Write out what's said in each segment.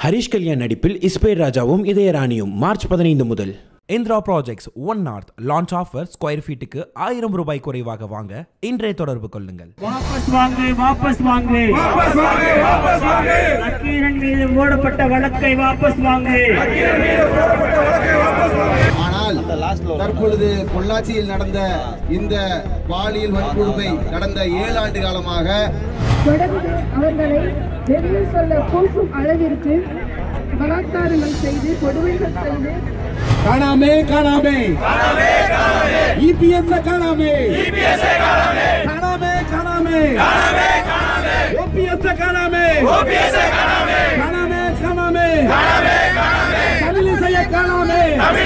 ஹரிஷ் கல்யாண் நடிப்பில் இஸ்பேர் ராஜாவும் இதயராணியும் மார்ச் பதினைந்து முதல் Indira projects one north launch offer square ஃபீட்டுக்கு ஆயிரம் ரூபாய் குறைவாக வாங்க இன்றைய தொடர்பு கொள்ளுங்கள் வாபஸ் வாங்கு வாபஸ் வாங்கு நக்கீரன் மீது மூடப்பட்ட வழக்கை வாபஸ் வாங்கு ஆனால் தற்பொழுது பொள்ளாச்சியில் நடந்த இந்த பாலியல் வன்கொடுமை கடந்த ஏழு ஆண்டு காலமாக தொடர்ந்து அவர்களை வெளியில் சொல்ல கூசும் அளவிற்கு பலாத்காரங்கள் செய்து கொடுமைகள் செய்து காணாமே காணாமே இபிஎஸ் காணாமே காணாமே காணாமே ஓபிஎஸ் காணாமே காணாமே காணாமே தமிழிசைய காணாமே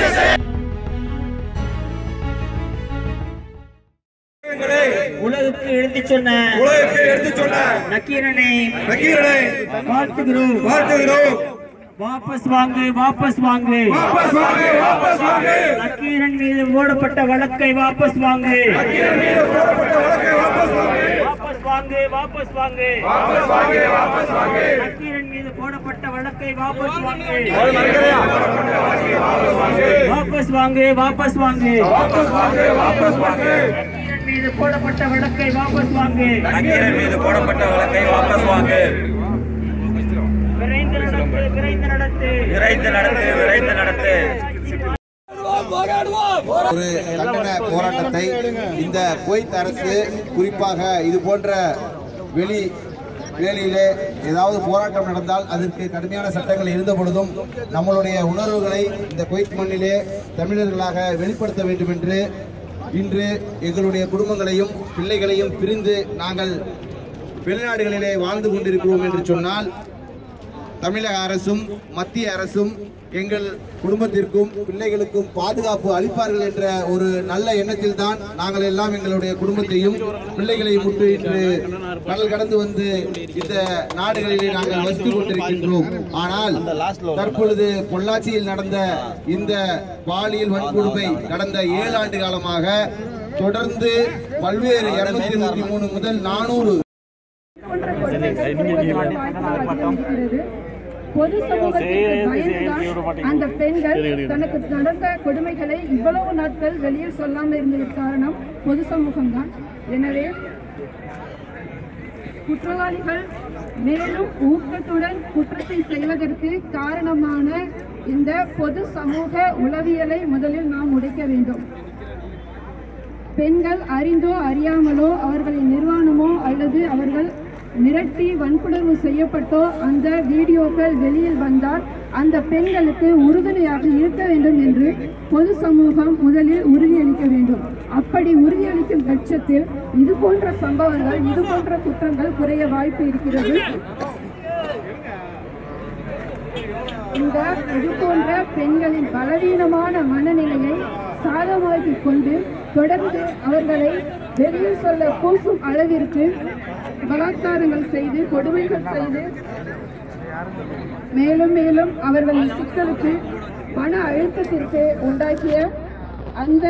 உலகுக்கு எழுதி சொன்ன உலகுக்கு எடுத்து சொன்ன நக்கீரனை நக்கீரனை வாழ்த்துகிறோம் வாழ்த்துகிறோம் வாபஸ் வாங்கு வாபஸ் வாங்கு வாபஸ் வாங்கு வாபஸ் வாங்கு நக்கீரன் மீது மூடப்பட்ட வழக்கை வாபஸ் வாங்கு வாபஸ் வாங்கு வாபஸ் வாங்கு வாபஸ் வாங்கு வாபஸ் வாங்கு நக்கீரன் மீது போடப்பட்ட வழக்கை வாபஸ் வாங்கு வாபஸ் வாங்கு வாபஸ் வாங்கு வாபஸ் வாங்கு வாபஸ் வாங்கு நக்கீரன் மீது போடப்பட்ட வழக்கை வாபஸ் வாங்கு நக்கீரன் மீது போடப்பட்ட வழக்கை வாபஸ் வாங்கு விரைந்து நடத்து விரைந்து நடத்து விரைந்து நடத்து விரைந்து நடத்து ஒரு கண்டன போராட்டத்தை இந்த குவைத் அரசு குறிப்பாக இது போன்ற வெளி வேலையிலே ஏதாவது போராட்டம் நடந்தால் அதற்கு கடுமையான சட்டங்கள் இருந்த பொழுதும் நம்மளுடைய உணர்வுகளை இந்த குவைத் மண்ணிலே தமிழர்களாக வெளிப்படுத்த வேண்டும் என்று இன்று எங்களுடைய குடும்பங்களையும் பிள்ளைகளையும் பிரிந்து நாங்கள் வெளிநாடுகளிலே வாழ்ந்து கொண்டிருக்கிறோம் என்று சொன்னால் தமிழக அரசும் மத்திய அரசும் எங்கள் குடும்பத்திற்கும் பிள்ளைகளுக்கும் பாதுகாப்பு அளிப்பார்கள் என்ற ஒரு நல்ல எண்ணத்தில் தான் நாங்கள் எல்லாம் எங்களுடைய குடும்பத்தையும் பிள்ளைகளையும் விட்டு இன்று கடல் கடந்து வந்து இந்த நாடுகளிலே நாங்கள் வசித்துக் கொண்டிருக்கின்றோம் ஆனால் தற்பொழுது பொள்ளாச்சியில் நடந்த இந்த பாலியல் வன்கொடுமை கடந்த ஏழு ஆண்டு காலமாக தொடர்ந்து பல்வேறு இருநூத்தி இருபத்தி மூணு முதல் நானூறு போன்ற கொடுமைகள் குறைவதற்கு வாய்ப்புகள் அதிகரிக்கிறது. பொது சமூகத்திற்கு பயந்துதான் அந்த பெண்கள் தனக்கு நடந்த கொடுமைகளை இவ்வளவு நாட்கள் வெளியில் சொல்லாமல் இருந்ததற்கு காரணம் பொது சமூகம்தான் எனவே குற்றவாளிகள் மேலும் ஊக்கத்துடன் குற்றத்தை செய்வதற்கு காரணமான இந்த பொது சமூக உளவியலை முதலில் நாம் உடைக்க வேண்டும் பெண்கள் அறிந்தோ அறியாமலோ அவர்களின் நிர்வாணமோ அல்லது அவர்கள் மிரட்டி வன்புணர்வு செய்யப்பட்டோ அந்த வீடியோக்கள் வெளியில் வந்தால் அந்த பெண்களுக்கு உறுதுணையாக இருக்க வேண்டும் என்று பொது சமூகம் முதலில் உறுதியளிக்க வேண்டும் அப்படி உறுதியளிக்கும் பட்சத்தில் இது போன்ற சம்பவங்கள் இது போன்ற குற்றங்கள் குறைய வாய்ப்பு இருக்கிறது இந்த இது போன்ற பெண்களின் பலவீனமான மனநிலையை சாதமாக்கிக் கொண்டு தொடர்ந்து அவர்களை வெளியில் சொல்ல கூசும் அளவிற்கு பலாத்காரங்கள் செய்து கொடுமைகள் செய்து மேலும் மேலும் அவர்களின் சிக்கலுக்கு மன அழுத்தத்திற்கு உண்டாக்கிய அந்த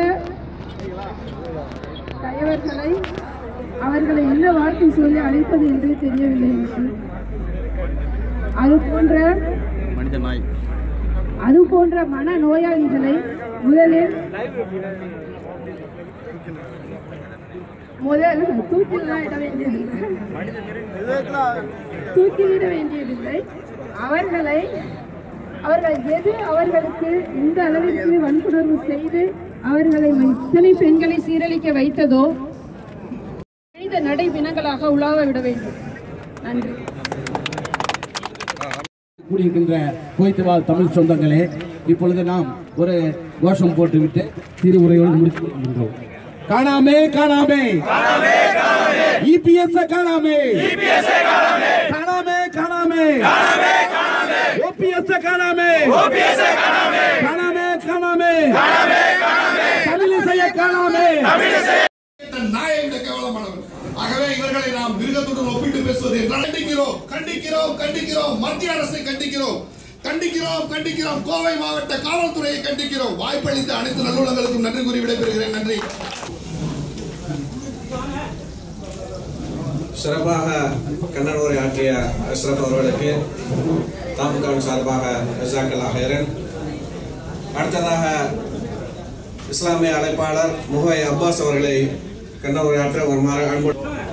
தலைவர்களை அவர்களை என்ன வார்த்தை சொல்லி அழைப்பது என்று தெரியவில்லை எனக்கு அது போன்ற அது போன்ற மன நோயாளிகளை முதலில் முதல் தூக்கிலாம் இட வேண்டியதில்லை தூக்கிலிட வேண்டியதில்லை அவர்களை அவர்கள் எது அவர்களுக்கு இந்த அளவிற்கு வன்புணர்வு செய்து அவர்களை இத்தனை பெண்களை சீரழிக்க வைத்ததோ மனித நடைபிணங்களாக உலாவ விட வேண்டும் நன்றி கூடியிருக்கின்ற குவைத்து வாழ் தமிழ் சொந்தங்களே இப்பொழுது நாம் ஒரு கோஷம் போட்டுவிட்டு சிறு உரையோடு முடித்துக் கொள்கின்றோம் காணாமே காணாமே இபிஎஸ் காணாமே காணாமே காணாமே ஓபிஎஸ் காணாமே காணாமே காணாமே தமிழிசைய காணாமே நாயை விட கேவலமானவர் ஆகவே இவர்களை நாம் மிருகத்துடன் ஒப்பிட்டு பேசுவது என்றால் கண்டிக்கிறோம் கண்டிக்கிறோம் கண்டிக்கிறோம் மத்திய அரசை கண்டிக்கிறோம் கண்டிக்கிறோம் கண்டிக்கிறோம் கோவை மாவட்ட காவல்துறையை கண்டிக்கிறோம் வாய்ப்பளித்த அனைத்து நல்லுள்ளங்களுக்கும் நன்றி கூறி விடைபெறுகிறேன் நன்றி சிறப்பாக கண்ணன் உரை ஆற்றிய அஷ்ரப் அவர்களுக்கு தாமுகாவின் சார்பாக ஜசாக்கல்லா ஹைரன் அடுத்ததாக இஸ்லாமிய அழைப்பாளர் முகை அப்பாஸ் அவர்களை கண்டவுரையாற்ற வருமாறு அன்பு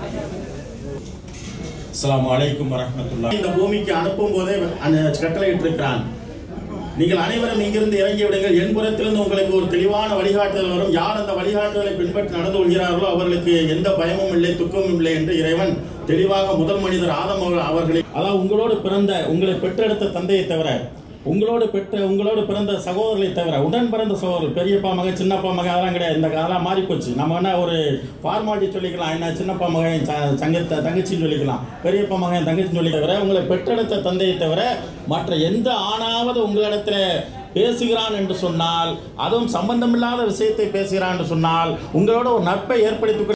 அஸ்ஸலாமு அலைக்கும் வரஹ்மத்துல்லாஹ் இந்த பூமிக்கு அனுப்பும் போதே கட்டளையிட்டிருக்கிறான் நீங்கள் அனைவரும் இங்கிருந்து இறங்கி விடுங்கள் என் புறத்திலிருந்து உங்களுக்கு ஒரு தெளிவான வழிகாட்டுதல் வரும் யார் அந்த வழிகாட்டுதலை பின்பற்றி நடந்து கொள்கிறார்களோ அவர்களுக்கு எந்த பயமும் இல்லை துக்கமும் இல்லை என்று இறைவன் தெளிவாக முதல் மனிதர் ஆதம் அவர்கள்- அவர்களை அதாவது உங்களோடு பிறந்த உங்களை பெற்றெடுத்த தந்தையை தவிர உங்களோடு பெற்ற உங்களோடு பிறந்த சகோதரர்களை தவிர உடன் பிறந்த சகோதரர் பெரியப்பா மகன் சின்னப்பா மகன் அதெல்லாம் கிடையாது இந்த அதெல்லாம் மாறி போச்சு நம்ம என்ன ஒரு ஃபார்மாலிட்டி சொல்லிக்கலாம் என்ன சின்னப்பா மகன் ச- சங்கத்த தங்கச்சின்னு சொல்லிக்கலாம் பெரியப்பா மகன் தங்கச்சின்னு சொல்லி தவிர உங்களை பெற்றெடுத்த தந்தையை தவிர மற்ற எந்த ஆணாவது உங்களிடத்துல பேசுகிறான் என்று சொன்னால் அதுவும் சம்பந்தமில்லாத விஷயத்தை பேசுகிறான் என்று சொன்னால் உங்களோட ஒரு நட்பை ஏற்படுத்தி